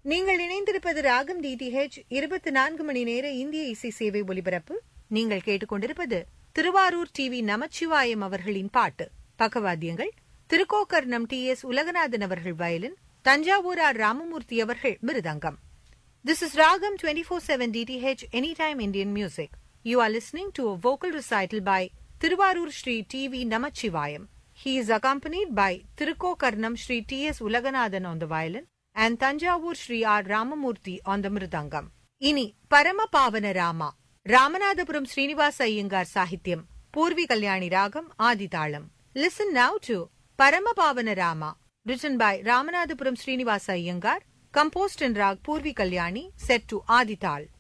நீங்கள் இணைந்திருப்பது ராகம் டிடிஹெச் இருபத்தி நான்கு மணி நேர இந்திய இசை சேவை ஒலிபரப்பு நீங்கள் கேட்டுக்கொண்டிருப்பது திருவாரூர் டிவி நமச்சிவாயம் அவர்களின் பாட்டு பக்கவாத்தியங்கள் திருக்கோக்கர்ணம் டி எஸ் உலகநாதன் அவர்கள் வயலின் தஞ்சாவூர் ஆர் ராமமூர்த்தி அவர்கள் மிருதங்கம் This is Ragam 24/7 DTH Anytime Indian Music. You are listening to a vocal recital by Tiruvarur Sri TV Namachivayam. He is accompanied by Tirukokarnam Sri T.S. Ulaganathan on the violin and Tanjavur Sri R. Ramamurthy on the mridangam. இனி பரம பாவன ராமா ராமநாதபுரம் ஸ்ரீனிவாச ஐயங்கார் சாகித்யம் பூர்வி கல்யாணி ராகம் ஆதிதாளம் listen now to பரம பாவன ராமா written by Ramanathapuram Srinivasa Iyengar composed in rag Purvi Kalyani set to Adital.